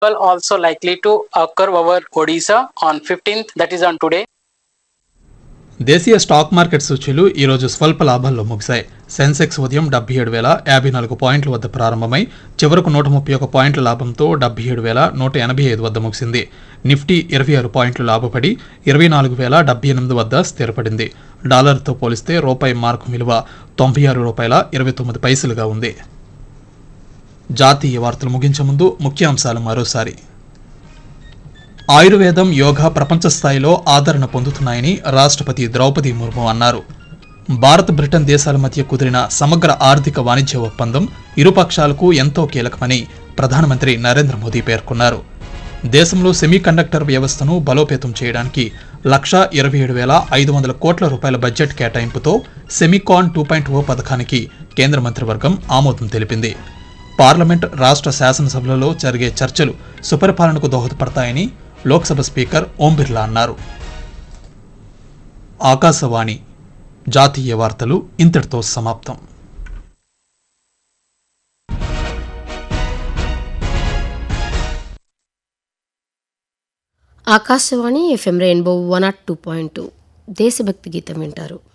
also likely to occur over Odisha on 15th, that is on today. దేశీయ stock market సూచీలు ఈరోజు స్వల్ప లాభాల్లో ముగిశాయి సెన్సెక్స్ ఉదయం డెబ్బై ఏడు వేల యాభై నాలుగు పాయింట్ల వద్ద ప్రారంభమై చివరకు నూట ముప్పై ఒక పాయింట్ల లాభంతో డెబ్బై ఏడు వేల నూట ఎనభై ఐదు వద్ద ముగిసింది నిఫ్టీ ఇరవై ఆరు పాయింట్లు లాభపడి ఇరవై నాలుగు వేల డెబ్బై ఎనిమిది వద్ద స్థిరపడింది డాలర్తో పోలిస్తే రూపాయి మార్కు విలువ తొంభై ఆరు రూపాయల ఇరవై తొమ్మిది పైసలుగా ఉంది జాతీయ వార్తలు ముగించే ముందు ముఖ్యాంశాలు మరోసారి ఆయుర్వేదం యోగా ప్రపంచ స్థాయిలో ఆదరణ పొందుతున్నాయని రాష్ట్రపతి ద్రౌపది ముర్ము అన్నారు భారత్ బ్రిటన్ దేశాల మధ్య కుదిరిన సమగ్ర ఆర్థిక వాణిజ్య ఒప్పందం ఇరుపక్షాలకు ఎంతో కీలకమని ప్రధానమంత్రి నరేంద్ర మోదీ పేర్కొన్నారు దేశంలో సెమీకండక్టర్ వ్యవస్థను బలోపేతం చేయడానికి లక్ష ఇరవై ఏడు వేల ఐదు వందల కోట్ల రూపాయల బడ్జెట్ కేటాయింపుతో సెమికాన్ టూ పాయింట్ ఓ పథకానికి కేంద్ర మంత్రివర్గం ఆమోదం తెలిపింది పార్లమెంట్ రాష్ట్ర శాసనసభలలో జరిగే చర్చలు సుపరిపాలనకు దోహదపడతాయని లోక్సభ స్పీకర్ ఓం బిర్లా అన్నారు ఆకాశవాణి జాతీయ వార్తలు ఇంతటితో సమాప్తం Akashvani FM Rainbow one nought two point two దేశభక్తి గీతం వింటారు